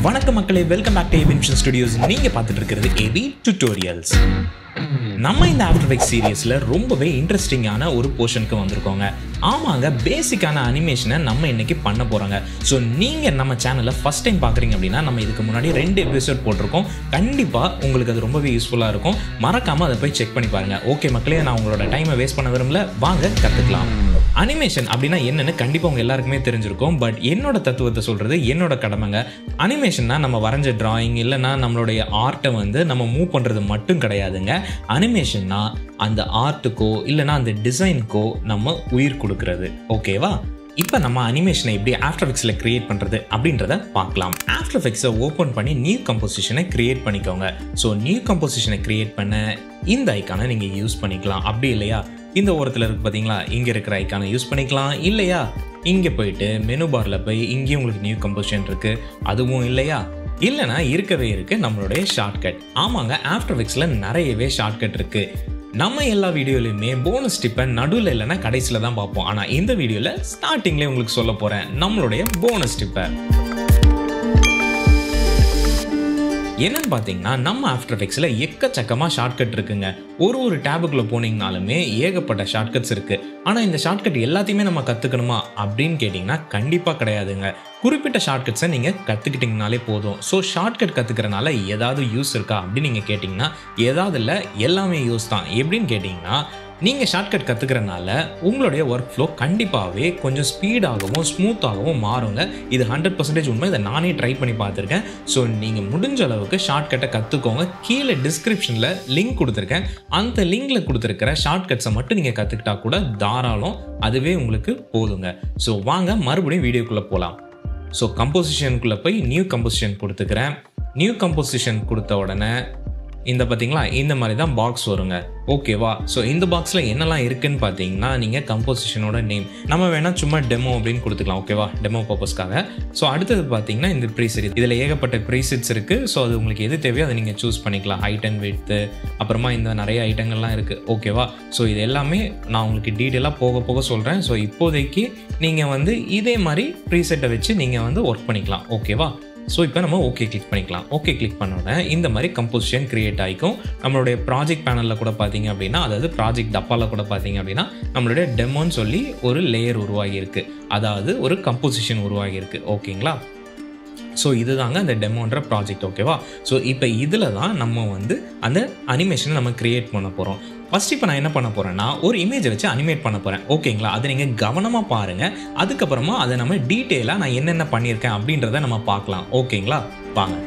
வணக்கம் மக்களே welcome back to ஏபின்ஷன் ஸ்டுடியோஸ் நீங்க பார்த்துட்டு இருக்கிறது ஏபி டுட்டோரியல்ஸ் நம்ம இந்த ஆஃப்டர் எஃபெக்ட் சீரியஸில் ரொம்பவே இன்ட்ரெஸ்டிங்கான ஒரு போர்ஷனுக்கு வந்திருக்கோங்க ஆமாங்க பேசிக்கான அனிமேஷனை நம்ம இன்னைக்கு பண்ண போகிறோங்க ஸோ நீங்கள் நம்ம சேனலை ஃபஸ்ட் டைம் பார்க்குறீங்க அப்படின்னா நம்ம இதுக்கு முன்னாடி ரெண்டு எபிசோட் போட்டிருக்கோம் கண்டிப்பாக உங்களுக்கு அது ரொம்பவே யூஸ்ஃபுல்லாக இருக்கும் மறக்காமல் அதை போய் செக் பண்ணி பாருங்கள் ஓகே மக்களே நான் உங்களோட டைமை வேஸ்ட் பண்ண விரும்பல வாங்க கற்றுக்கலாம் அனிமேஷன் அப்படின்னா என்னன்னு கண்டிப்பாக உங்க எல்லாருக்குமே தெரிஞ்சிருக்கும் பட் என்னோட தத்துவத்தை சொல்றது என்னோட கடமைங்க அனிமேஷன்னா நம்ம வரைஞ்ச டிராயிங் இல்லைன்னா நம்மளுடைய ஆர்ட்டை வந்து நம்ம மூவ் பண்றது மட்டும் கிடையாதுங்க அனிமேஷன்னா அந்த ஆர்ட்டுக்கோ இல்லைன்னா அந்த டிசைனுக்கோ நம்ம உயிர் கொடுக்கறது ஓகேவா இப்போ நம்ம அனிமேஷனை எப்படி ஆஃப்டர் எஃபெக்ட்ஸில் கிரியேட் பண்ணுறது அப்படின்றத பார்க்கலாம் ஆஃப்டர் எஃபெக்ட்ஸை ஓப்பன் பண்ணி நியூ கம்போசிஷனை கிரியேட் பண்ணிக்கோங்க ஸோ நியூ கம்போசிஷனை கிரியேட் பண்ண இந்த ஐக்கானை நீங்கள் யூஸ் பண்ணிக்கலாம் அப்படி இல்லையா இந்த ஓரத்தில் இருக்கு பார்த்தீங்களா இங்கே இருக்கிற ஐக்கானை யூஸ் பண்ணிக்கலாம் இல்லையா இங்கே போயிட்டு மெனு பாரில் போய் இங்கேயும் உங்களுக்கு நியூ கம்போசிஷன் இருக்குது அதுவும் இல்லையா இல்லைனா இருக்கவே இருக்குது நம்மளுடைய ஷார்ட்கட் ஆமாங்க ஆஃப்டர் எஃபெக்ட்ஸில் நிறையவே ஷார்ட்கட் இருக்குது நம்ம எல்லா வீடியோலையுமே போனஸ் டிப்பை நடுவில் இல்லைன்னா கடைசியில் தான் பார்ப்போம் ஆனால் இந்த வீடியோவில் ஸ்டார்டிங்லேயே உங்களுக்கு சொல்ல போகிறேன் நம்மளுடைய போனஸ் டிப்பை என்னன்னு பார்த்தீங்கன்னா நம்ம ஆஃப்டர் எஃபெக்ட்ஸில் எக்கச்சக்கமாக ஷார்ட்கட் இருக்குங்க ஒரு ஒரு டேபுக்குள்ளே போனீங்கனாலுமே ஏகப்பட்ட ஷார்ட்கட்ஸ் இருக்குது ஆனால் இந்த ஷார்ட்கட் எல்லாத்தையுமே நம்ம கற்றுக்கணுமா அப்படின்னு கேட்டிங்கன்னா கண்டிப்பாக கிடையாதுங்க குறிப்பிட்ட ஷார்ட்கட்ஸை நீங்கள் கற்றுக்கிட்டிங்கனாலே போதும் ஸோ ஷார்ட்கட் கற்றுக்கிறனால ஏதாவது யூஸ் இருக்கா அப்படின்னு நீங்கள் கேட்டிங்கன்னா ஏதாவது இல்லை எல்லாமே யூஸ் தான் எப்படின்னு கேட்டிங்கன்னா நீங்கள் ஷார்ட்கட் கற்றுக்கிறனால உங்களுடைய ஒர்க் ஃப்ளோ கண்டிப்பாகவே கொஞ்சம் ஸ்பீடாகவும் ஸ்மூத்தாகவும் மாறுங்க இது ஹண்ட்ரட் பர்சன்டேஜ் உண்மை இதை நானே ட்ரை பண்ணி பார்த்துருக்கேன் ஸோ நீங்கள் முடிஞ்ச அளவுக்கு ஷார்ட்கட்டை கற்றுக்கோங்க கீழே டிஸ்கிரிப்ஷனில் லிங்க் கொடுத்துருக்கேன் அந்த லிங்கில் கொடுத்துருக்கிற ஷார்ட்கட்ஸை மட்டும் நீங்கள் கற்றுக்கிட்டா கூட தாராளம் அதுவே உங்களுக்கு போதுங்க ஸோ வாங்க மறுபடியும் வீடியோக்குள்ளே போகலாம் ஸோ கம்போசிஷனுக்குள்ளே போய் நியூ கம்போசிஷன் கொடுத்துக்கிறேன் நியூ கம்போசிஷன் கொடுத்த உடனே இந்த பார்த்தீங்களா இந்த மாதிரி தான் பாக்ஸ் வருங்க ஓகேவா ஸோ இந்த பாக்ஸில் என்னெல்லாம் இருக்குன்னு பார்த்தீங்கன்னா நீங்கள் கம்போசிஷனோட நேம் நம்ம வேணால் சும்மா டெமோ அப்படின்னு கொடுத்துக்கலாம் ஓகேவா டெமோ பர்பஸ்க்காக ஸோ அடுத்தது பார்த்தீங்கன்னா இந்த ப்ரீசெட் இதில் ஏகப்பட்ட ப்ரீசெட்ஸ் இருக்குது ஸோ அது உங்களுக்கு எது தேவையோ அதை நீங்கள் சூஸ் பண்ணிக்கலாம் ஹைட் அண்ட் விட்த்து அப்புறமா இந்த நிறைய ஐட்டங்கள்லாம் இருக்குது ஓகேவா ஸோ இது எல்லாமே நான் உங்களுக்கு டீட்டெயிலாக போக போக சொல்கிறேன் ஸோ இப்போதைக்கு நீங்கள் வந்து இதே மாதிரி ப்ரீசெட்டை வச்சு நீங்கள் வந்து ஒர்க் பண்ணிக்கலாம் ஓகேவா ஸோ இப்போ நம்ம ஓகே கிளிக் பண்ணிக்கலாம் ஓகே கிளிக் பண்ணோன்னே இந்த மாதிரி கம்போசிஷன் கிரியேட் ஆகிக்கும் நம்மளுடைய ப்ராஜெக்ட் பேனலில் கூட பார்த்தீங்க அப்படின்னா அதாவது ப்ராஜெக்ட் டப்பாவில் கூட பார்த்தீங்க அப்படின்னா நம்மளுடைய டெமோன்னு சொல்லி ஒரு லேயர் உருவாகியிருக்கு அதாவது ஒரு கம்போசிஷன் உருவாகியிருக்கு ஓகேங்களா ஸோ இதுதாங்க அந்த டெமோன்ற ப்ராஜெக்ட் ஓகேவா ஸோ இப்போ இதில் தான் நம்ம வந்து அந்த அனிமேஷனை நம்ம கிரியேட் பண்ண போகிறோம் ஃபஸ்ட் இப்போ நான் என்ன பண்ண போகிறேன்னா ஒரு இமேஜை வச்சு அனிமேட் பண்ண போகிறேன் ஓகேங்களா அதை நீங்கள் கவனமாக பாருங்கள் அதுக்கப்புறமா அதை நம்ம டீட்டெயிலாக நான் என்னென்ன பண்ணியிருக்கேன் அப்படின்றத நம்ம பார்க்கலாம் ஓகேங்களா வாங்க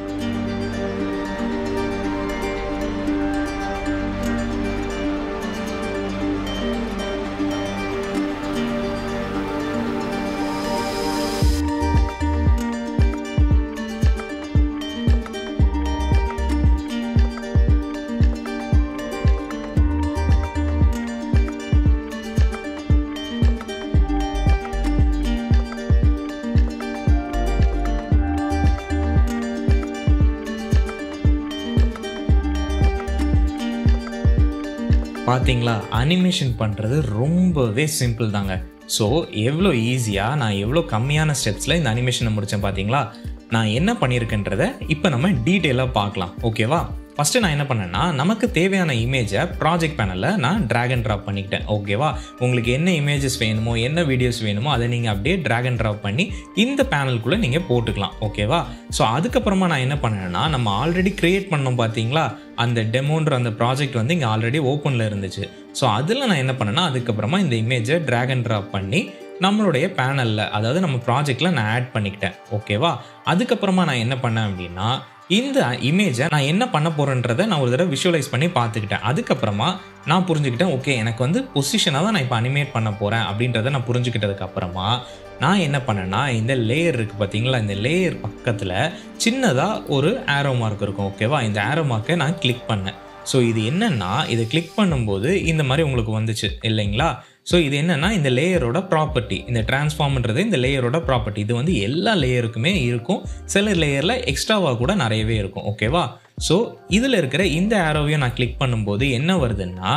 பார்த்தீங்களா அனிமேஷன் பண்ணுறது ரொம்பவே சிம்பிள் தாங்க ஸோ எவ்வளோ ஈஸியாக நான் எவ்வளோ கம்மியான ஸ்டெப்ஸில் இந்த அனிமேஷனை முடித்தேன் பார்த்தீங்களா நான் என்ன பண்ணியிருக்கேன்றத இப்போ நம்ம டீட்டெயிலாக பார்க்கலாம் ஓகேவா ஃபஸ்ட்டு நான் என்ன பண்ணேன்னா நமக்கு தேவையான இமேஜை ப்ராஜெக்ட் பேனலில் நான் ட்ராக் அண்ட் ட்ராப் பண்ணிக்கிட்டேன் ஓகேவா உங்களுக்கு என்ன இமேஜஸ் வேணுமோ என்ன வீடியோஸ் வேணுமோ அதை நீங்கள் அப்படியே ட்ராக் அண்ட் ட்ராப் பண்ணி இந்த பேனலுக்குள்ளே நீங்கள் போட்டுக்கலாம் ஓகேவா ஸோ அதுக்கப்புறமா நான் என்ன பண்ணேன்னா நம்ம ஆல்ரெடி க்ரியேட் பண்ணோம் பார்த்தீங்களா அந்த டெமோன்ற அந்த ப்ராஜெக்ட் வந்து இங்கே ஆல்ரெடி ஓப்பனில் இருந்துச்சு ஸோ அதில் நான் என்ன பண்ணேன்னா அதுக்கப்புறமா இந்த இமேஜை ட்ராக் அண்ட் ட்ராப் பண்ணி நம்மளுடைய பேனலில் அதாவது நம்ம ப்ராஜெக்டில் நான் ஆட் பண்ணிக்கிட்டேன் ஓகேவா அதுக்கப்புறமா நான் என்ன பண்ணேன் அப்படின்னா இந்த இமேஜை நான் என்ன பண்ண போகிறேன்றதை நான் ஒரு தடவை விஷுவலைஸ் பண்ணி பார்த்துக்கிட்டேன் அதுக்கப்புறமா நான் புரிஞ்சுக்கிட்டேன் ஓகே எனக்கு வந்து பொசிஷனாக தான் நான் இப்போ அனிமேட் பண்ண போகிறேன் அப்படின்றத நான் புரிஞ்சுக்கிட்டதுக்கு அப்புறமா நான் என்ன பண்ணேன்னா இந்த லேயர் இருக்குது பார்த்தீங்களா இந்த லேயர் பக்கத்தில் சின்னதாக ஒரு ஆரோ மார்க் இருக்கும் ஓகேவா இந்த ஆரோ மார்க்கை நான் கிளிக் பண்ணேன் ஸோ இது என்னென்னா இதை கிளிக் பண்ணும்போது இந்த மாதிரி உங்களுக்கு வந்துச்சு இல்லைங்களா ஸோ இது என்னென்னா இந்த லேயரோட ப்ராப்பர்ட்டி இந்த டிரான்ஸ்ஃபார்ம்ன்றது இந்த லேயரோட ப்ராப்பர்ட்டி இது வந்து எல்லா லேயருக்குமே இருக்கும் சில லேயரில் எக்ஸ்ட்ராவாக கூட நிறையவே இருக்கும் ஓகேவா ஸோ இதில் இருக்கிற இந்த ஆரோவையும் நான் கிளிக் பண்ணும்போது என்ன வருதுன்னா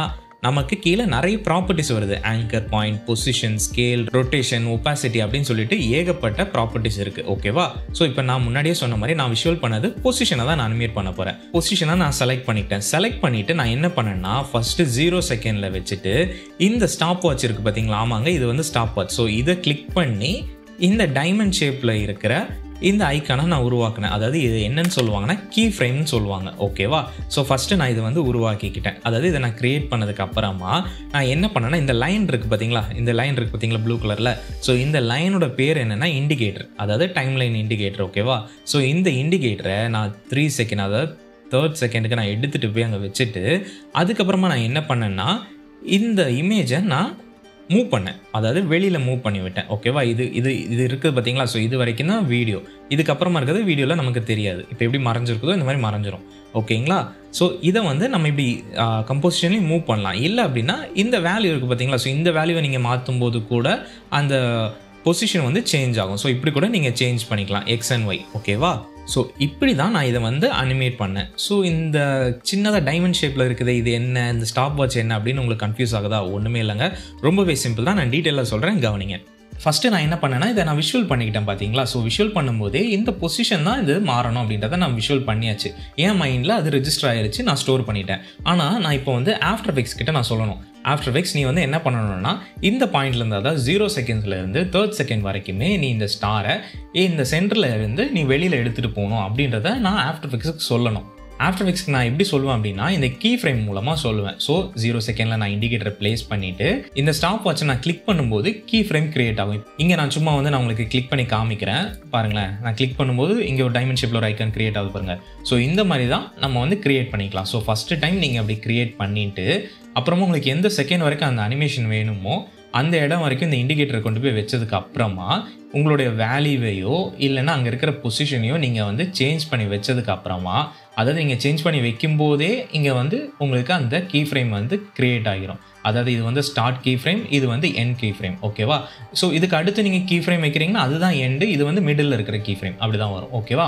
நமக்கு கீழே நிறைய ப்ராப்பர்ட்டிஸ் வருது anchor point position scale rotation opacity அப்படின்னு சொல்லிட்டு ஏகப்பட்ட ப்ராப்பர்ட்டிஸ் இருக்குது ஓகேவா ஸோ இப்போ நான் முன்னாடியே சொன்ன மாதிரி நான் விஷுவல் பண்ணது பொசிஷனை தான் நான் அனிமேட் பண்ண போகிறேன் பொசிஷனை நான் செலக்ட் பண்ணிட்டேன் செலக்ட் பண்ணிவிட்டு நான் என்ன பண்ணேன்னா ஃபஸ்ட்டு ஜீரோ செகண்டில் வச்சுட்டு இந்த ஸ்டாப் வாட்ச் இருக்குது பார்த்தீங்களா ஆமாங்க இது வந்து ஸ்டாப் வாட்ச் ஸோ இதை கிளிக் பண்ணி இந்த டைமண்ட் ஷேப்பில் இருக்கிற இந்த ஐக்கானை நான் உருவாக்கினேன் அதாவது இது என்னன்னு சொல்லுவாங்கன்னா கீ ஃப்ரேம்னு சொல்லுவாங்க ஓகேவா ஸோ ஃபஸ்ட்டு நான் இதை வந்து உருவாக்கிக்கிட்டேன் அதாவது இதை நான் க்ரியேட் பண்ணதுக்கு அப்புறமா நான் என்ன பண்ணேன்னா இந்த லைன் இருக்குது பார்த்தீங்களா இந்த லைன் இருக்குது பார்த்தீங்களா ப்ளூ கலரில் ஸோ இந்த லைனோட பேர் என்னென்னா இண்டிகேட்டர் அதாவது டைம் லைன் இண்டிகேட்டர் ஓகேவா ஸோ இந்த இண்டிகேட்டரை நான் த்ரீ செகண்ட் அதாவது தேர்ட் செகண்டுக்கு நான் எடுத்துகிட்டு போய் அங்கே வச்சுட்டு அதுக்கப்புறமா நான் என்ன பண்ணேன்னா இந்த இமேஜை நான் மூவ் பண்ணேன் அதாவது வெளியில் மூவ் பண்ணி விட்டேன் ஓகேவா இது இது இது இருக்குது பார்த்தீங்களா ஸோ இது வரைக்கும் தான் வீடியோ இதுக்கப்புறமா இருக்கிறது வீடியோவில் நமக்கு தெரியாது இப்போ எப்படி மறைஞ்சிருக்குதோ இந்த மாதிரி மறைஞ்சிரும் ஓகேங்களா ஸோ இதை வந்து நம்ம இப்படி கம்போசிஷன்லேயும் மூவ் பண்ணலாம் இல்லை அப்படின்னா இந்த வேல்யூ இருக்குது பார்த்தீங்களா ஸோ இந்த வேல்யூவை நீங்கள் மாற்றும் போது கூட அந்த பொசிஷன் வந்து சேஞ்ச் ஆகும் ஸோ இப்படி கூட நீங்கள் சேஞ்ச் பண்ணிக்கலாம் எக்ஸ் அண்ட் ஒய் ஓகேவா ஸோ இப்படி தான் நான் இதை வந்து அனிமேட் பண்ணேன் ஸோ இந்த சின்னதாக டைமண்ட் ஷேப்பில் இருக்குது இது என்ன இந்த ஸ்டாப் வாட்ச் என்ன அப்படின்னு உங்களுக்கு கன்ஃபியூஸ் ஆகுதா ஒன்றுமே இல்லைங்க ரொம்பவே சிம்பிள் தான் நான் டீட்டெயிலாக சொல்கிறேன் கவனிங்க ஃபஸ்ட்டு நான் என்ன பண்ணேன்னா இதை நான் விஷுவல் பண்ணிக்கிட்டேன் பார்த்தீங்களா ஸோ விஷுவல் பண்ணும்போதே இந்த பொசிஷன் தான் இது மாறணும் அப்படின்றத நான் விஷுவல் பண்ணியாச்சு என் மைண்டில் அது ரெஜிஸ்டர் ஆயிருச்சு நான் ஸ்டோர் பண்ணிட்டேன் ஆனால் நான் இப்போ வந்து ஆஃப்டர் எஃபெக்ட்ஸ் கிட்ட நான் சொல்லணும் ஆஃப்டர் எஃபெக்ட்ஸ் நீ வந்து என்ன பண்ணணும்னா இந்த பாயிண்ட்லேருந்து அதாவது ஜீரோ செகண்ட்ஸ்லேருந்து தேர்ட் செகண்ட் வரைக்குமே நீ இந்த ஸ்டாரை இந்த சென்டரில் இருந்து நீ வெளியில் எடுத்துகிட்டு போகணும் அப்படின்றத நான் ஆஃப்டர் எஃபெக்ட்ஸுக்கு சொல்லணும் ஆஃப்டர் எஃபெக்ட்ஸ்க்கு நான் எப்படி சொல்லுவேன் அப்படின்னா இந்த கீ ஃப்ரேம் மூலமாக சொல்லுவேன் ஸோ ஜீரோ செகண்டில் நான் இண்டிகேட்டர் ப்ளேஸ் பண்ணிவிட்டு இந்த ஸ்டாப் வாட்சை நான் கிளிக் பண்ணும்போது கீ ஃப்ரேம் கிரியேட் ஆகும் இங்கே நான் சும்மா வந்து நான் உங்களுக்கு கிளிக் பண்ணி காமிக்கிறேன் பாருங்களேன் நான் கிளிக் பண்ணும்போது இங்கே ஒரு டைமண்ட் ஷேப்பில் ஒரு ஐக்கன் கிரியேட் ஆகுது பாருங்கள் ஸோ இந்த மாதிரி தான் நம்ம வந்து கிரியேட் பண்ணிக்கலாம் ஸோ ஃபஸ்ட்டு டைம் நீங்கள் அப்படி கிரியேட் பண்ணிவிட்டு அப்புறமா உங்களுக்கு எந்த செகண்ட் வரைக்கும் அந்த அனிமேஷன் வேணுமோ அந்த இடம் வரைக்கும் இந்த இண்டிகேட்டரை கொண்டு போய் வச்சதுக்கு அப்புறமா உங்களுடைய வேல்யூவையோ இல்லைன்னா அங்கே இருக்கிற பொசிஷனையோ நீங்கள் வந்து சேஞ்ச் பண்ணி வச்சதுக்கு அப்புறமா அதாவது நீங்கள் சேஞ்ச் பண்ணி வைக்கும்போதே இங்கே வந்து உங்களுக்கு அந்த கீ ஃப்ரேம் வந்து க்ரியேட் ஆகிரும் அதாவது இது வந்து ஸ்டார்ட் கீ ஃப்ரேம் இது வந்து என் கீ ஃப்ரேம் ஓகேவா ஸோ இதுக்கு அடுத்து நீங்கள் கீ ஃப்ரேம் வைக்கிறீங்கன்னா அதுதான் எண்டு இது வந்து மிடில் இருக்கிற கீ ஃப்ரேம் அப்படி தான் வரும் ஓகேவா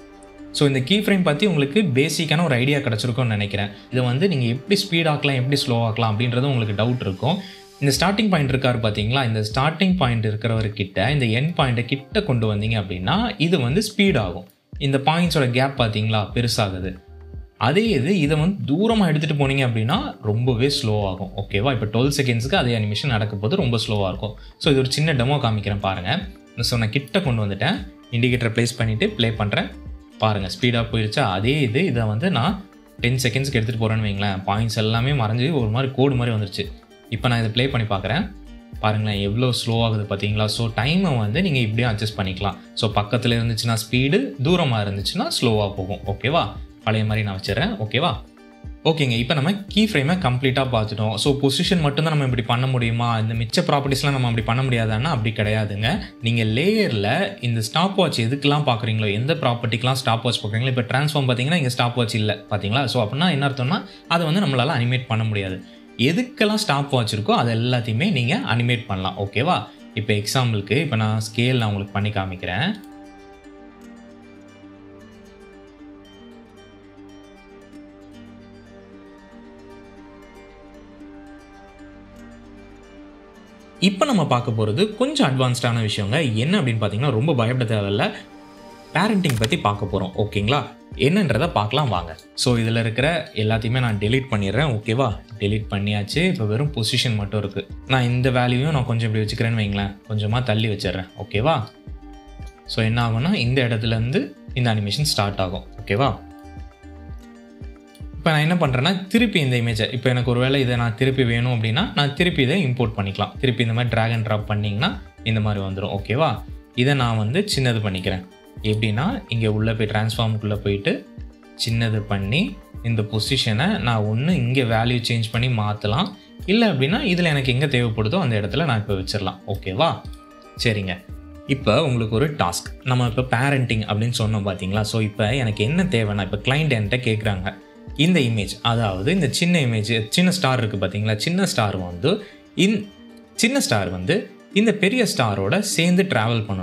ஸோ இந்த கீ ஃப்ரேம் பற்றி உங்களுக்கு பேசிக்கான ஒரு ஐடியா கிடச்சிருக்கும்னு நினைக்கிறேன் இதை வந்து நீங்கள் எப்படி ஸ்பீட் ஆக்கலாம் எப்படி ஸ்லோ ஆக்கலாம் அப்படின்றது உங்களுக்கு டவுட் இருக்கும் இந்த ஸ்டார்டிங் பாயிண்ட் இருக்காரு பார்த்தீங்களா இந்த ஸ்டார்டிங் பாயிண்ட் இருக்கிறவர்கிட்ட இந்த என் பாயிண்ட்டை கிட்ட கொண்டு வந்தீங்க அப்படின்னா இது வந்து ஸ்பீட் ஆகும் இந்த பாயிண்ட்ஸோட கேப் பார்த்தீங்களா பெருசாகுது அதே இது இதை வந்து தூரமாக எடுத்துகிட்டு போனீங்க அப்படின்னா ரொம்பவே ஸ்லோ ஆகும் ஓகேவா இப்போ டுவெல் செகண்ட்ஸ்க்கு அதே அனிமேஷன் நடக்க போது ரொம்ப ஸ்லோவாக இருக்கும் ஸோ இது ஒரு சின்ன டெமோ காமிக்கிறேன் பாருங்கள் ஸோ நான் கிட்ட கொண்டு வந்துட்டேன் இண்டிகேட்டர் ப்ளேஸ் பண்ணிவிட்டு ப்ளே பண்ணுறேன் பாருங்கள் ஸ்பீடாக போயிடுச்சா அதே இது இதை வந்து நான் டென் செகண்ட்ஸ்க்கு எடுத்துகிட்டு போகிறேன்னு வைங்களேன் பாயிண்ட்ஸ் எல்லாமே மறைஞ்சு ஒரு மாதிரி கோடு மாதிரி வந்துருச்சு இப்போ நான் இதை ப்ளே பண்ணி பார்க்குறேன் பாருங்களேன் எவ்வளோ ஸ்லோ ஆகுது பார்த்தீங்களா ஸோ டைமை வந்து நீங்கள் இப்படியும் அட்ஜஸ்ட் பண்ணிக்கலாம் ஸோ பக்கத்தில் இருந்துச்சுன்னா ஸ்பீடு தூரமாக இருந்துச்சுன்னா ஸ்லோவாக போகும் ஓகேவா பழைய மாதிரி நான் வச்சிடறேன் ஓகேவா ஓகேங்க இப்போ நம்ம கீ ஃப்ரேமை கம்ப்ளீட்டாக பார்த்துட்டோம் ஸோ பொசிஷன் மட்டும்தான் நம்ம இப்படி பண்ண முடியுமா இந்த மிச்ச ப்ராப்பர்ட்டிஸ்லாம் நம்ம அப்படி பண்ண முடியாதான்னா அப்படி கிடையாதுங்க நீங்கள் லேயரில் இந்த ஸ்டாப் வாட்ச் எதுக்கெல்லாம் பார்க்குறீங்களோ எந்த ப்ராப்பர்ட்டிக்கெலாம் ஸ்டாப் வாட்ச் பார்க்குறீங்களோ இப்போ ட்ரான்ஸ்ஃபார்ம் பார்த்தீங்கன்னா இங்கே ஸ்டாப் வாட்ச் இல்லை பார்த்தீங்களா ஸோ அப்படின்னா என்ன அர்த்தம்னா அதை வந்து நம்மளால் அனிமேட் பண்ண முடியாது எதுக்கெல்லாம் ஸ்டாப் வாட்ச் இருக்கோ அது எல்லாத்தையுமே நீங்கள் அனிமேட் பண்ணலாம் ஓகேவா இப்போ எக்ஸாம்பிளுக்கு இப்போ நான் ஸ்கேல் நான் உங்களுக்கு பண்ணி காமிக்கிறேன் இப்போ நம்ம பார்க்க போகிறது கொஞ்சம் அட்வான்ஸ்டான விஷயங்க என்ன அப்படின்னு பார்த்தீங்கன்னா ரொம்ப பயப்பட தேவையில்ல பேரண்டிங் பற்றி பார்க்க போகிறோம் ஓகேங்களா என்னன்றதை பார்க்கலாம் வாங்க ஸோ இதில் இருக்கிற எல்லாத்தையுமே நான் டெலீட் பண்ணிடுறேன் ஓகேவா டெலீட் பண்ணியாச்சு இப்போ வெறும் பொசிஷன் மட்டும் இருக்குது நான் இந்த வேல்யூவும் நான் கொஞ்சம் இப்படி வச்சுக்கிறேன்னு வைங்களேன் கொஞ்சமாக தள்ளி வச்சிடுறேன் ஓகேவா ஸோ என்ன ஆகும்னா இந்த இடத்துலேருந்து இந்த அனிமேஷன் ஸ்டார்ட் ஆகும் ஓகேவா இப்போ நான் என்ன பண்ணுறேன்னா திருப்பி இந்த இமேஜை இப்போ எனக்கு ஒரு வேளை இதை நான் திருப்பி வேணும் அப்படின்னா நான் திருப்பி இதை இம்போர்ட் பண்ணிக்கலாம் திருப்பி இந்த மாதிரி ட்ராக் அண்ட் ட்ராப் பண்ணிங்கன்னா இந்த மாதிரி வந்துடும் ஓகேவா இதை நான் வந்து சின்னது பண்ணிக்கிறேன் எப்படின்னா இங்கே உள்ளே போய் ட்ரான்ஸ்ஃபார்முக்குள்ளே போயிட்டு சின்னது பண்ணி இந்த பொசிஷனை நான் ஒன்று இங்கே வேல்யூ சேஞ்ச் பண்ணி மாற்றலாம் இல்லை அப்படின்னா இதில் எனக்கு எங்கே தேவைப்படுதோ அந்த இடத்துல நான் இப்போ வச்சிடலாம் ஓகேவா சரிங்க இப்போ உங்களுக்கு ஒரு டாஸ்க் நம்ம இப்போ பேரண்டிங் அப்படின்னு சொன்னோம் பார்த்தீங்களா ஸோ இப்போ எனக்கு என்ன தேவைன்னா இப்போ கிளைண்ட் என்கிட்ட கேட்குறாங்க இந்த இமேஜ் அதாவது இந்த சின்ன இமேஜ் சின்ன ஸ்டார் இருக்குது பார்த்தீங்களா சின்ன ஸ்டார் வந்து இன் சின்ன ஸ்டார் வந்து இந்த பெரிய ஸ்டாரோட சேர்ந்து ட்ராவல் பண்ணணும்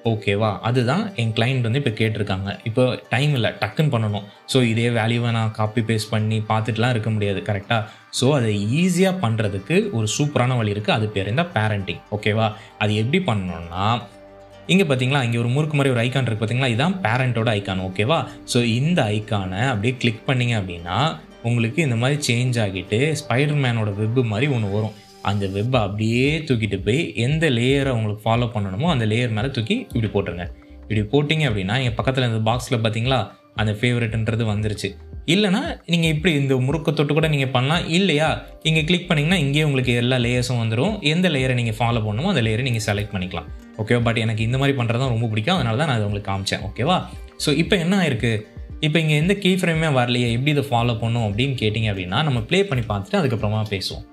ஓகேவா அதுதான் என் கிளைண்ட் வந்து இப்போ கேட்டிருக்காங்க இப்போ டைம் இல்லை டக்குன்னு பண்ணணும் ஸோ இதே வேல்யூவை நான் காப்பி பேஸ்ட் பண்ணி பார்த்துட்டுலாம் இருக்க முடியாது கரெக்டாக ஸோ அதை ஈஸியாக பண்ணுறதுக்கு ஒரு சூப்பரான வழி இருக்குது அது பேர் தான் பேரண்டிங் ஓகேவா அது எப்படி பண்ணணும்னா இங்கே பார்த்தீங்களா இங்கே ஒரு முறுக்கு மாதிரி ஒரு ஐக்கான் இருக்குது பார்த்தீங்களா இதுதான் பேரண்ட்டோட ஐக்கான் ஓகேவா ஸோ இந்த ஐக்கானை அப்படியே கிளிக் பண்ணீங்க அப்படின்னா உங்களுக்கு இந்த மாதிரி சேஞ்ச் ஆகிட்டு ஸ்பைடர் மேனோட வெப்பு மாதிரி ஒன்று வரும் அந்த வெப்பை அப்படியே தூக்கிட்டு போய் எந்த லேயரை உங்களுக்கு ஃபாலோ பண்ணணுமோ அந்த லேயர் மேலே தூக்கி இப்படி போட்டுருங்க இப்படி போட்டிங்க அப்படின்னா எங்கள் பக்கத்தில் இந்த பாக்ஸில் பார்த்தீங்களா அந்த ஃபேவரெட்ன்றது வந்துருச்சு இல்லைனா நீங்கள் இப்படி இந்த முறுக்க தொட்டு கூட நீங்கள் பண்ணலாம் இல்லையா இங்கே கிளிக் பண்ணிங்கன்னா இங்கேயே உங்களுக்கு எல்லா லேயர்ஸும் வந்துடும் எந்த லேயரை நீங்கள் ஃபாலோ பண்ணணுமோ அந்த லேயரை நீங்கள் செலக்ட் பண்ணிக்கலாம் ஓகேவா பட் எனக்கு இந்த மாதிரி பண்ணுறது தான் ரொம்ப பிடிக்கும் அதனால தான் நான் அதை உங்களுக்கு காமிச்சேன் ஓகேவா ஸோ இப்போ என்ன ஆயிருக்கு இப்போ இங்கே எந்த கீ ஃப்ரேமே வரலையே எப்படி இதை ஃபாலோ பண்ணும் அப்படின்னு கேட்டிங்க அப்படின்னா நம்ம ப்ளே பண்ணி பார்த்துட்டு அதுக்கப்புறமா பேசுவோம்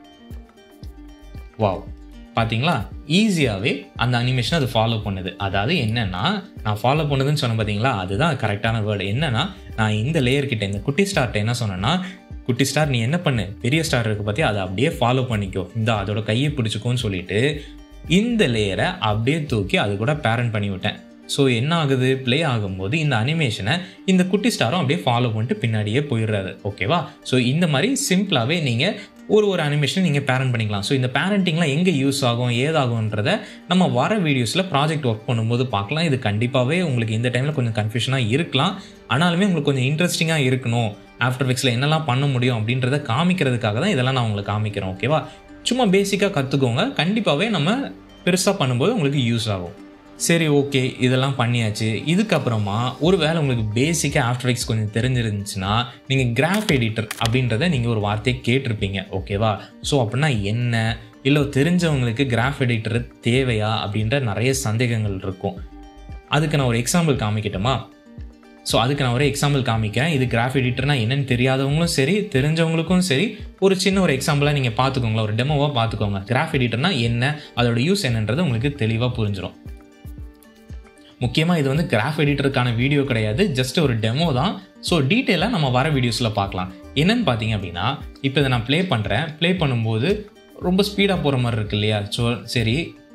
வாவ் பார்த்தீங்களா ஈஸியாகவே அந்த அனிமேஷன் அது ஃபாலோ பண்ணுது அதாவது என்னென்னா நான் ஃபாலோ பண்ணுதுன்னு சொன்னேன் பார்த்தீங்களா அதுதான் கரெக்டான வேர்டு என்னென்னா நான் இந்த லேயர் கிட்ட இந்த குட்டி ஸ்டார்ட்ட என்ன சொன்னேன்னா குட்டி ஸ்டார் நீ என்ன பண்ணு பெரிய ஸ்டார் இருக்கு பார்த்தி அதை அப்படியே ஃபாலோ பண்ணிக்கோ இந்த அதோட கையை பிடிச்சிக்கோன்னு சொல்லிட்டு இந்த லேயரை அப்படியே தூக்கி அது கூட பேரண்ட் பண்ணி விட்டேன் ஸோ என்ன ஆகுது ப்ளே ஆகும்போது இந்த அனிமேஷனை இந்த குட்டி ஸ்டாரும் அப்படியே ஃபாலோ பண்ணிட்டு பின்னாடியே போயிடுறாரு ஓகேவா ஸோ இந்த மாதிரி சிம்பிளாகவே நீங்கள் ஒரு ஒரு அனிமேஷன் நீங்கள் பேரண்ட் பண்ணிக்கலாம் ஸோ இந்த பேரண்டிங்லாம் எங்கே யூஸ் ஆகும் ஏதாகும்ன்றத நம்ம வர வீடியோஸில் ப்ராஜெக்ட் ஒர்க் பண்ணும்போது பார்க்கலாம் இது கண்டிப்பாகவே உங்களுக்கு இந்த டைமில் கொஞ்சம் கன்ஃபியூஷனாக இருக்கலாம் ஆனாலுமே உங்களுக்கு கொஞ்சம் இன்ட்ரெஸ்டிங்காக இருக்கணும் ஆஃப்டர் ஃபிக்ஸில் என்னெல்லாம் பண்ண முடியும் அப்படின்றத காமிக்கிறதுக்காக தான் இதெல்லாம் நான் உங்களுக்கு காமிக்கிறேன் ஓகேவா சும்மா பேசிக்காக கற்றுக்கோங்க கண்டிப்பாகவே நம்ம பெருசாக பண்ணும்போது உங்களுக்கு யூஸ் ஆகும் சரி ஓகே இதெல்லாம் பண்ணியாச்சு இதுக்கப்புறமா ஒரு வேளை உங்களுக்கு பேசிக்காக ஆஃப்டர் எக்ஸ் கொஞ்சம் தெரிஞ்சிருந்துச்சுன்னா நீங்கள் கிராஃப் எடிட்டர் அப்படின்றத நீங்கள் ஒரு வார்த்தையை கேட்டிருப்பீங்க ஓகேவா ஸோ அப்படின்னா என்ன இல்லை தெரிஞ்சவங்களுக்கு கிராஃப் எடிட்டர் தேவையா அப்படின்ற நிறைய சந்தேகங்கள் இருக்கும் அதுக்கு நான் ஒரு எக்ஸாம்பிள் காமிக்கட்டுமா ஸோ அதுக்கு நான் ஒரு எக்ஸாம்பிள் காமிக்கிறேன் இது கிராஃப் எடிட்டர்னா என்னன்னு தெரியாதவங்களும் சரி தெரிஞ்சவங்களுக்கும் சரி ஒரு சின்ன ஒரு எக்ஸாம்பிளாக நீங்கள் பார்த்துக்கோங்களேன் ஒரு டெமோவாக பார்த்துக்கோங்க கிராஃப் எடிட்டர்னா என்ன அதோட யூஸ் என்னன்றது உங்களுக்கு தெளிவாக புரிஞ்சிடும் முக்கியமாக இது வந்து கிராஃப் எடிட்டருக்கான வீடியோ கிடையாது ஜஸ்ட் ஒரு டெமோ தான் ஸோ டீட்டெயிலாக நம்ம வர வீடியோஸில் பார்க்கலாம் என்னன்னு பார்த்தீங்க அப்படின்னா இப்போ இதை நான் ப்ளே பண்ணுறேன் ப்ளே பண்ணும்போது ரொம்ப ஸ்பீடாக போகிற மாதிரி இருக்கு இல்லையா ஸோ சரி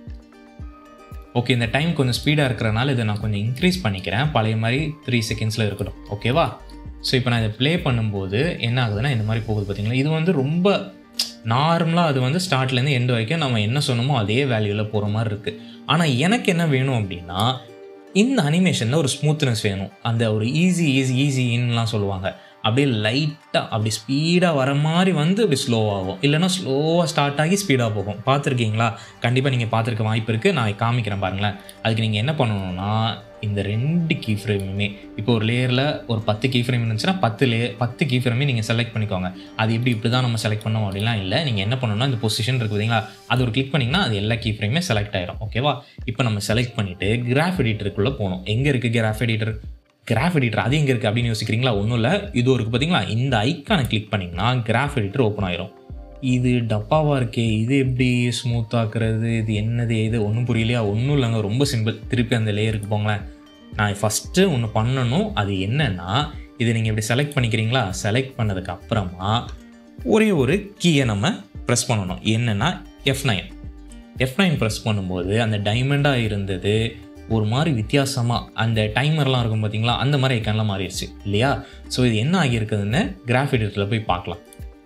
ஓகே இந்த டைம் கொஞ்சம் ஸ்பீடாக இருக்கிறனால இதை நான் கொஞ்சம் இன்க்ரீஸ் பண்ணிக்கிறேன் பழைய மாதிரி த்ரீ செகண்ட்ஸில் இருக்கட்டும் ஓகேவா ஸோ இப்போ நான் இதை ப்ளே பண்ணும்போது என்ன ஆகுதுன்னா இந்த மாதிரி போகுது பார்த்தீங்களா இது வந்து ரொம்ப நார்மலாக அது வந்து ஸ்டார்ட்லேருந்து எண்டு வரைக்கும் நம்ம என்ன சொன்னோமோ அதே வேல்யூவில் போகிற மாதிரி இருக்குது ஆனால் எனக்கு என்ன வேணும் அப்படின்னா இந்த அனிமேஷனில் ஒரு ஸ்மூத்னஸ் வேணும் அந்த ஒரு ஈஸி ஈஸி ஈஸி இன்லாம் சொல்லுவாங்க அப்படியே லைட்டாக அப்படி ஸ்பீடாக வர மாதிரி வந்து அப்படி ஸ்லோவாகும் இல்லைனா ஸ்லோவாக ஸ்டார்ட் ஆகி ஸ்பீடாக போகும் பார்த்துருக்கீங்களா கண்டிப்பாக நீங்கள் பார்த்துருக்க வாய்ப்பு இருக்குது நான் காமிக்கிறேன் பாருங்களேன் அதுக்கு நீங்கள் என்ன பண்ணணும்னா இந்த ரெண்டு கீ ஃப்ரேமுமே இப்போ ஒரு லேயரில் ஒரு பத்து கீ ஃப்ரேம் இருந்துச்சுன்னா பத்து லே பத்து கீ ஃப்ரேமே நீங்கள் செலக்ட் பண்ணிக்கோங்க அது எப்படி இப்படி தான் நம்ம செலக்ட் பண்ணோம் அப்படிலாம் இல்லை நீங்கள் என்ன பண்ணணும்னா இந்த பொசிஷன் இருக்குது பார்த்தீங்களா அது ஒரு கிளிக் பண்ணிங்கன்னா அது எல்லா கீ ஃப்ரேமே செலக்ட் ஆயிரும் ஓகேவா இப்போ நம்ம செலக்ட் பண்ணிவிட்டு கிராஃப் எடிட்டருக்குள்ளே போகணும் எங்கே இருக்குது கிராஃப் எடிட்டர் கிராஃப் எடிட்டர் அது எங்கே இருக்குது அப்படின்னு யோசிக்கிறீங்களா ஒன்றும் இல்லை இது இருக்குது பார்த்தீங்களா இந்த ஐக்கானை கிளிக் பண்ணிங்கன்னா கிராஃப் எடிட்டர் ஓப்பன் ஆயிரும் இது டப்பாவாக இருக்கே இது எப்படி ஸ்மூத் ஆக்குறது இது என்னது இது ஒன்றும் புரியலையா ஒன்றும் இல்லைங்க ரொம்ப சிம்பிள் திருப்பி அந்த லேயருக்கு போங்களேன் நான் ஃபஸ்ட்டு ஒன்று பண்ணணும் அது என்னென்னா இது நீங்கள் இப்படி செலக்ட் பண்ணிக்கிறீங்களா செலக்ட் பண்ணதுக்கு அப்புறமா ஒரே ஒரு கீயை நம்ம ப்ரெஸ் பண்ணணும் என்னென்னா F nine F nine press பண்ணும்போது அந்த டைமண்டாக இருந்தது ஒரு மாதிரி வித்தியாசமாக அந்த டைமர்லாம் இருக்கும் பார்த்தீங்களா அந்த மாதிரி ஐக்கான்லாம் மாறிடுச்சு இல்லையா ஸோ இது என்ன ஆகியிருக்குதுன்னு கிராஃப் எடிட்டரில் போய் பார்க்கலாம்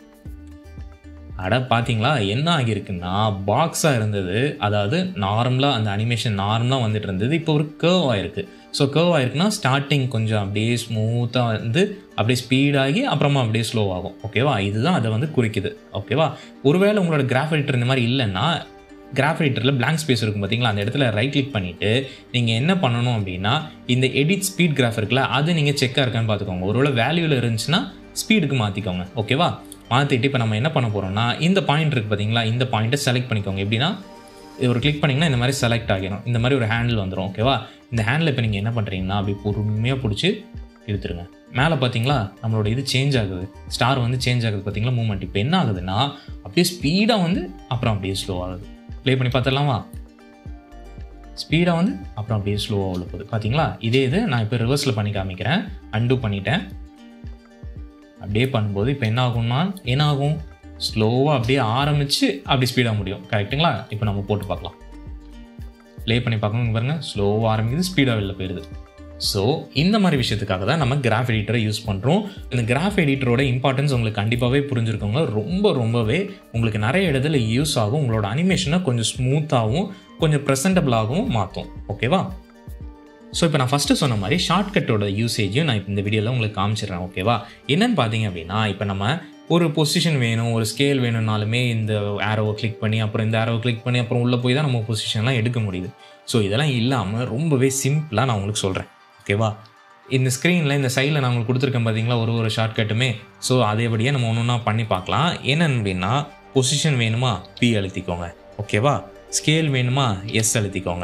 அட பார்த்தீங்களா என்ன ஆகியிருக்குன்னா பாக்ஸாக இருந்தது அதாவது நார்மலாக அந்த அனிமேஷன் நார்மலாக வந்துட்டு இருந்தது இப்போ ஒரு கேர்வ் ஆயிருக்கு ஸோ கேர்வ் ஆயிருக்குன்னா ஸ்டார்டிங் கொஞ்சம் அப்படியே ஸ்மூத்தாக வந்து அப்படியே ஸ்பீடாகி அப்புறமா அப்படியே ஸ்லோ ஆகும் ஓகேவா இதுதான் அதை வந்து குறிக்குது ஓகேவா ஒருவேளை உங்களோட கிராஃப் எடிட்டர் இந்த மாதிரி இல்லைன்னா கிராஃப் எடிட்டரில் பிளாங்க் ஸ்பேஸ் இருக்கும் பார்த்தீங்களா அந்த இடத்துல ரைட் கிளிக் பண்ணிவிட்டு நீங்கள் என்ன பண்ணணும் அப்படின்னா இந்த எடிட் ஸ்பீட் கிராஃப் இருக்குல்ல அது நீங்கள் செக்காக இருக்கான்னு பார்த்துக்கோங்க ஒருவேளை வேல்யூவில் இருந்துச்சுன்னா ஸ்பீடுக்கு மாற்றிக்கோங்க ஓகேவா மாற்றிட்டு இப்போ நம்ம என்ன பண்ண போகிறோம்னா இந்த பாயிண்ட் இருக்குது பார்த்தீங்களா இந்த பாயிண்ட்டை செலக்ட் பண்ணிக்கோங்க எப்படின்னா ஒரு கிளிக் பண்ணிங்கன்னா இந்த மாதிரி செலக்ட் ஆகிடும் இந்த மாதிரி ஒரு ஹேண்டில் வந்துடும் ஓகேவா இந்த ஹேண்டில் இப்போ நீங்கள் என்ன பண்ணுறீங்கன்னா அப்படி பொறுமையாக பிடிச்சி இழுத்துருங்க மேலே பார்த்தீங்களா நம்மளோட இது சேஞ்ச் ஆகுது ஸ்டார் வந்து சேஞ்ச் ஆகுது பார்த்தீங்களா மூமெண்ட் இப்போ என்ன ஆகுதுன்னா அப்படியே ஸ்பீடாக வந்து அப்புறம் அப்படியே ஸ்லோ ஆகுது ப்ளே பண்ணி பார்த்துடலாமா ஸ்பீடாக வந்து அப்புறம் அப்படியே ஸ்லோவாக உள்ள போகுது பார்த்தீங்களா இதே இது நான் இப்போ ரிவர்ஸில் பண்ணி காமிக்கிறேன் அன்டூ பண்ணிட்டேன் அப்படியே பண்ணும்போது இப்போ என்ன ஆகும்னா என்ன ஆகும் ஸ்லோவாக அப்படியே ஆரம்பித்து அப்படி ஸ்பீடாக முடியும் கரெக்டுங்களா இப்போ நம்ம போட்டு பார்க்கலாம் ப்ளே பண்ணி பார்க்கணும் பாருங்க ஸ்லோவாக ஆரம்பிக்குது ஸ்பீடாக வெளில போயிடுது ஸோ இந்த மாதிரி விஷயத்துக்காக தான் நம்ம கிராஃப் எடிட்டரை யூஸ் பண்ணுறோம் இந்த கிராஃப் எடிட்டரோட இம்பார்ட்டன்ஸ் உங்களுக்கு கண்டிப்பாகவே புரிஞ்சிருக்கோங்க ரொம்ப ரொம்பவே உங்களுக்கு நிறைய இடத்துல யூஸ் ஆகும் உங்களோட அனிமேஷனை கொஞ்சம் ஸ்மூத்தாகவும் கொஞ்சம் ப்ரெசன்டபிளாகவும் மாற்றும் ஓகேவா ஸோ இப்போ நான் ஃபஸ்ட்டு சொன்ன மாதிரி ஷார்ட்கட்டோட யூசேஜையும் நான் இப்போ இந்த வீடியோவில் உங்களுக்கு காமிச்சிடுறேன் ஓகேவா என்னன்னு பார்த்தீங்க அப்படின்னா இப்போ நம்ம ஒரு பொசிஷன் வேணும் ஒரு ஸ்கேல் வேணும்னாலுமே இந்த ஆரோவை கிளிக் பண்ணி அப்புறம் இந்த ஆரோவை கிளிக் பண்ணி அப்புறம் உள்ளே போய் தான் நம்ம பொசிஷன்லாம் எடுக்க முடியுது ஸோ இதெல்லாம் இல்லாமல் ரொம்பவே சிம்பிளாக நான் உங்களுக்கு சொல்கிறேன் ஓகேவா இந்த ஸ்க்ரீனில் இந்த சைடில் நான் உங்களுக்கு கொடுத்துருக்கேன் பார்த்தீங்களா ஒரு ஒரு ஷார்ட்கட்டுமே ஸோ அதேபடியே நம்ம ஒன்று ஒன்றா பண்ணி பார்க்கலாம் என்னென்னு அப்படின்னா பொசிஷன் வேணுமா பி அழுத்திக்கோங்க ஓகேவா ஸ்கேல் வேணுமா எஸ் அழுத்திக்கோங்க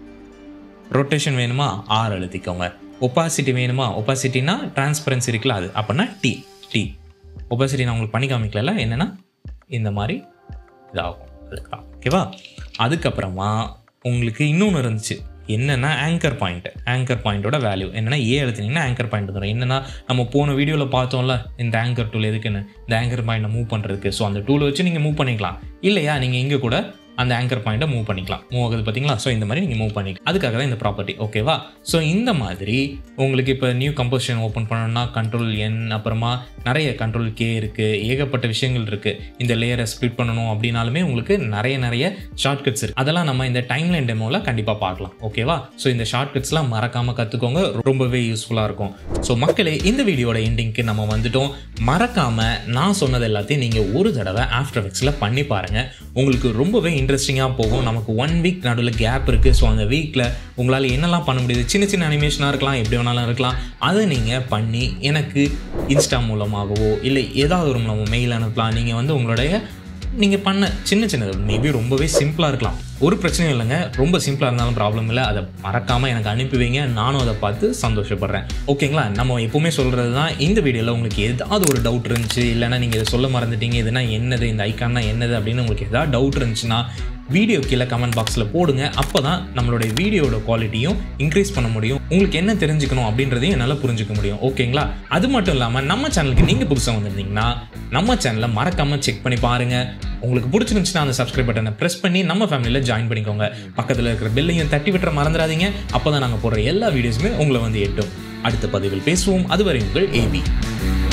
ரொட்டேஷன் வேணுமா ஆர் அழுத்திக்கோங்க ஒப்பாசிட்டி வேணுமா ஒப்பாசிட்டினா டிரான்ஸ்பரன்சி இருக்குல்ல அது அப்படின்னா டி டி ஒப்பாசிட்டி நான் உங்களுக்கு பண்ணி காமிக்கல என்னென்னா இந்த மாதிரி இதாகும் அதுக்கா ஓகேவா அதுக்கப்புறமா உங்களுக்கு இன்னொன்று இருந்துச்சு என்னென்னா ஆங்கர் பாயிண்ட் ஆங்கர் பாயிண்ட்டோட வேல்யூ என்னென்னா ஏ எழுத்துனீங்கன்னா ஆங்கர் பாயிண்ட் வந்துடும் என்னென்னா நம்ம போன வீடியோவில் பார்த்தோம்ல இந்த ஆங்கர் டூல் எதுக்குன்னு இந்த ஆங்கர் பாயிண்ட்டை மூவ் பண்ணுறதுக்கு ஸோ அந்த டூலை வச்சு நீங்கள் மூவ் பண்ணிக்கலாம் இல்லையா நீங்கள் இங்கே கூட அந்த ஆங்கர் பாயிண்ட்டை மூவ் பண்ணிக்கலாம் மூவ் ஆகுது பார்த்தீங்களா ஸோ இந்த மாதிரி நீங்கள் மூவ் பண்ணிக்கலாம் அதுக்காக தான் இந்த ப்ராப்பர்ட்டி ஓகேவா ஸோ இந்த மாதிரி உங்களுக்கு இப்போ நியூ கம்போசிஷன் ஓப்பன் பண்ணணும்னா கண்ட்ரோல் என் அப்புறமா நிறைய கண்ட்ரோல் கே இருக்குது ஏகப்பட்ட விஷயங்கள் இருக்குது இந்த லேயரை ஸ்ப்ளிட் பண்ணணும் அப்படின்னாலுமே உங்களுக்கு நிறைய நிறைய ஷார்ட்கட்ஸ் இருக்குது அதெல்லாம் நம்ம இந்த டைம்லைன் டெமோவில் கண்டிப்பாக பார்க்கலாம் ஓகேவா ஸோ இந்த ஷார்ட்கட்ஸ்லாம் மறக்காமல் கற்றுக்கோங்க ரொம்பவே யூஸ்ஃபுல்லாக இருக்கும் ஸோ மக்களே இந்த வீடியோட எண்டிங்க்கு நம்ம வந்துட்டோம் மறக்காமல் நான் சொன்னது எல்லாத்தையும் நீங்கள் ஒரு தடவை ஆஃப்டர் எஃபெக்ட்ஸில் பண்ணி பாருங்கள் உங்களுக்கு ரொம்பவே இன்ட்ரெஸ்டிங்காக போகும் நமக்கு ஒன் வீக் நடுவில் கேப் இருக்குது ஸோ அந்த வீக்கில் உங்களால் என்னெல்லாம் பண்ண முடியுது சின்ன சின்ன அனிமேஷனாக இருக்கலாம் எப்படி வேணாலும் இருக்கலாம் அதை நீங்கள் பண்ணி எனக்கு இன்ஸ்டா மூலமாகவோ இல்லை ஏதாவது ஒரு மூலமாக மெயில் அனுப்பலாம் நீங்கள் வந்து உங்களுடைய நீங்கள் பண்ண சின்ன சின்னது மேபி ரொம்பவே சிம்பிளாக இருக்கலாம் ஒரு பிரச்சனையும் இல்லைங்க ரொம்ப சிம்பிளாக இருந்தாலும் ப்ராப்ளம் இல்லை அதை மறக்காமல் எனக்கு அனுப்பி வைங்க நானும் அதை பார்த்து சந்தோஷப்படுறேன் ஓகேங்களா நம்ம எப்போவுமே சொல்கிறது தான் இந்த வீடியோவில் உங்களுக்கு ஏதாவது ஒரு டவுட் இருந்துச்சு இல்லைன்னா நீங்கள் இதை சொல்ல மறந்துட்டீங்க இதுனா என்னது இந்த ஐக்கான்னா என்னது அப்படின்னு உங்களுக்கு ஏதாவது டவுட் இருந்துச்சுன்னா வீடியோ கீழே கமெண்ட் பாக்ஸில் போடுங்க அப்போ தான் நம்மளுடைய வீடியோட குவாலிட்டியும் இன்க்ரீஸ் பண்ண முடியும் உங்களுக்கு என்ன தெரிஞ்சுக்கணும் அப்படின்றதையும் என்னால் புரிஞ்சுக்க முடியும் ஓகேங்களா அது மட்டும் இல்லாமல் நம்ம சேனலுக்கு நீங்கள் புதுசாக வந்திருந்தீங்கன்னா நம்ம சேனலை மறக்காமல் செக் பண்ணி பாருங்கள் உங்களுக்கு பிடிச்சிருந்துச்சுன்னா அந்த சப்ஸ்கிரைப் பட்டனை ப்ரெஸ் பண்ணி நம்ம ஃபேமிலியில் ஜாயின் பண்ணிக்கோங்க பக்கத்தில் இருக்கிற பெல்லையும் தட்டி விட்டுற மறந்துடாதீங்க அப்போ தான் நாங்கள் போடுற எல்லா வீடியோஸுமே உங்களை வந்து எட்டும் அடுத்த பதிவில் பேசுவோம் அதுவரை உங்கள் ஏபி